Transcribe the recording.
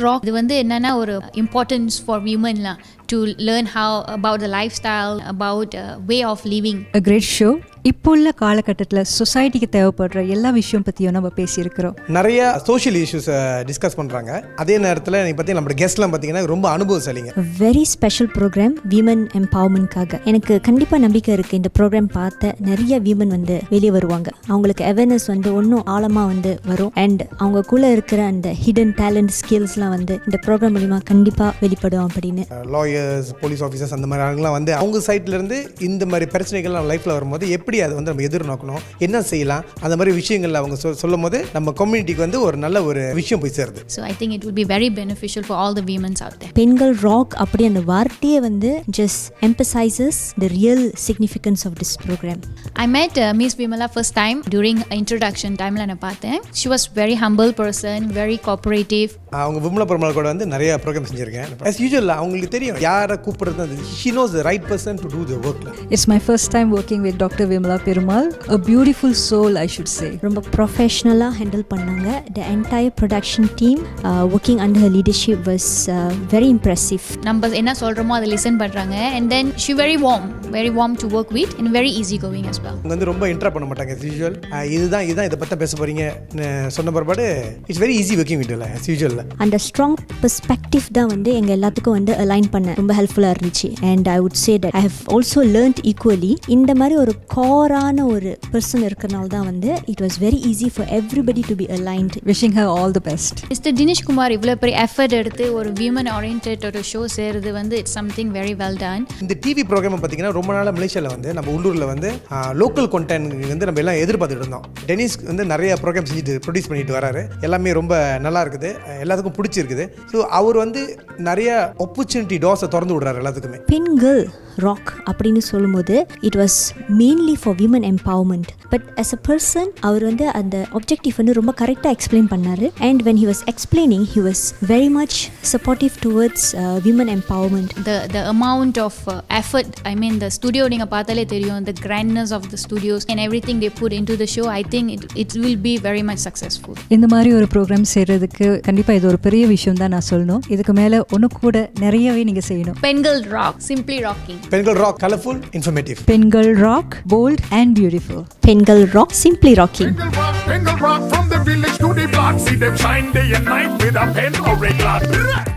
Rock இது வந்து என்னன்னா ஒரு இம்பார்ட்டன்ஸ் ஃபார் விமன்லாம் to learn how about the lifestyle about way of living a great show இப்போ உள்ள காலகட்டத்தில் சொசைட்டிக்கு தேவைப்படுற எல்லா விஷயம் பற்றியும் நம்ம பேசியிருக்கிறோம் நிறைய சோஷியல் இஷ்யூஸை டிஸ்கஸ் பண்ணுறாங்க அதே நேரத்தில் நீ பற்றி நம்மளோட கெஸ்ட்லாம் பார்த்தீங்கன்னா ரொம்ப அனுபவசாலிங்க வெரி ஸ்பெஷல் ப்ரோக்ராம் விமன் எம்பவர்மெண்ட்காக எனக்கு கண்டிப்பாக நம்பிக்கை இருக்குது இந்த ப்ரோக்ராம் பார்த்த நிறைய விமன் வந்து வெளியே வருவாங்க அவங்களுக்கு அவேர்னஸ் வந்து ஒன்றும் ஆழமாக வந்து வரும் அண்ட் அவங்கக்குள்ளே இருக்கிற அந்த ஹிடன் டேலண்ட் ஸ்கில்ஸ்லாம் வந்து இந்த ப்ரோக்ராம் மூலிமா கண்டிப்பாக வெளிப்படும் அப்படின்னு லாயர்ஸ் போலீஸ் ஆஃபீஸர்ஸ் அந்த மாதிரி ஆளுங்களாம் வந்து அவங்க சைட்ல இருந்து இந்த மாதிரி பிரச்சனைகள் நம்ம லைஃப்பில் வரும்போது எப்படி அதை வந்து நம்ம எதிர்நோக்கணும் என்ன செய்யலாம் அந்த மாதிரி விஷயங்கள் அவங்க சொ சொல்லும் போது நம்ம கம்யூனிட்டிக்கு வந்து ஒரு நல்ல ஒரு விஷயம் போய் சேருது so I think it will be very beneficial for all the womens out there Pengal rock அப்படி அந்த வார்த்தையே வந்து just emphasizes the real significance of this program I met uh, Miss Vimala first time during introduction time நான் பார்த்தேன் she was very humble person very cooperative அவங்க விமல பெருமாள் கூட வந்து நிறைய ப்ரோக்ராம் செஞ்சிருக்கேன் as usual அவங்களுக்கு தெரியும் யாரை கூப்பிடுறது she knows the right person to do the ஒர்க்ல it's my first time working with doctor Vimala Perumal a beautiful soul I should say ரொம்ப ப்ரொஃபஷ்னலாக ஹேண்டில் பண்ணாங்க the entire production team working under her leadership was very impressive நம்ம என்ன சொல்கிறோமோ அதை listen பண்ணுறாங்க and then she very warm very warm to work with and very easy going as well அவங்க வந்து ரொம்ப இன்ட்ரா பண்ண மாட்டாங்க as usual அஹ் இதுதான் இதுதான் இதை பற்றி பேச போறீங்க சொன்ன பிற்பாடு it's very easy working with as usual அந்த ஸ்ட்ராங் பெர்ஸ்பெக்டிவ் தான் வந்து எங்கள் எல்லாத்துக்கும் வந்து அலைன் பண்ண ரொம்ப ஹெல்ப்ஃபுல்லாக இருந்துச்சு and I would say that I have also learned equally இந்த மாதிரி ஒரு கோரான ஒரு பர்சன் இருக்கிறனால தான் வந்து it was very easy for everybody to be aligned wishing her all the best mister Dinesh Kumar இவ்வளோ பெரிய எஃபர்ட் எடுத்து ஒரு விமன் oriented ஒரு ஷோ செய்கிறது வந்து it's something very well done இந்த டிவி ப்ரோக்ராம் பார்த்தீங்கன்னா ரொம்ப நாளாக மலேசியாவில் வந்து நம்ம உள்ளூரில் வந்து லோக்கல் content வந்து நம்ம எல்லாம் எதிர்பார்த்துட்டு இருந்தோம் டெனிஸ் வந்து நிறைய ப்ரோக்ராம் செஞ்சுட்டு ப்ரொடியூஸ் பண்ணிட்டு வராரு எல்லாமே ரொம்ப நல்லா இருக்குது அஹ் எல்லாத்துக்கும் பிடிச்சிருக்குது ஸோ அவர் வந்து நிறைய ஆப்பர்ச்சுனிட்டி டோஸை திறந்து விடுறாரு எல்லாத்துக்குமே பெண்கள் ராக் அப்படின்னு சொல்லும்போது it was mainly for women empowerment but as a person அவர் வந்து அந்த objective வந்து ரொம்ப கரெக்டாக எக்ஸ்பிளைன் பண்ணார் and when he was explaining he was very much supportive towards uh, women empowerment the the amount of uh, effort i mean the studio நீங்க பார்த்தாலே தெரியும் the grandness of the studios and everything they put into the show i think it, it will be very much successful இந்த மாதிரி ஒரு program செய்கிறதுக்கு கண்டிப்பாக இது ஒரு பெரிய விஷயம் தான் நான் சொல்லணும் இதுக்கு மேலே ஒன்று கூட நிறையவே நீங்கள் செய்யணும் பெண்கள் rock simply rocking Pengal rock colourful informative Pengal rock bold and beautiful Pengal rock simply rocking Pengle rock, pengle rock from the village to the block. See them shine day and night with a pen or a glass.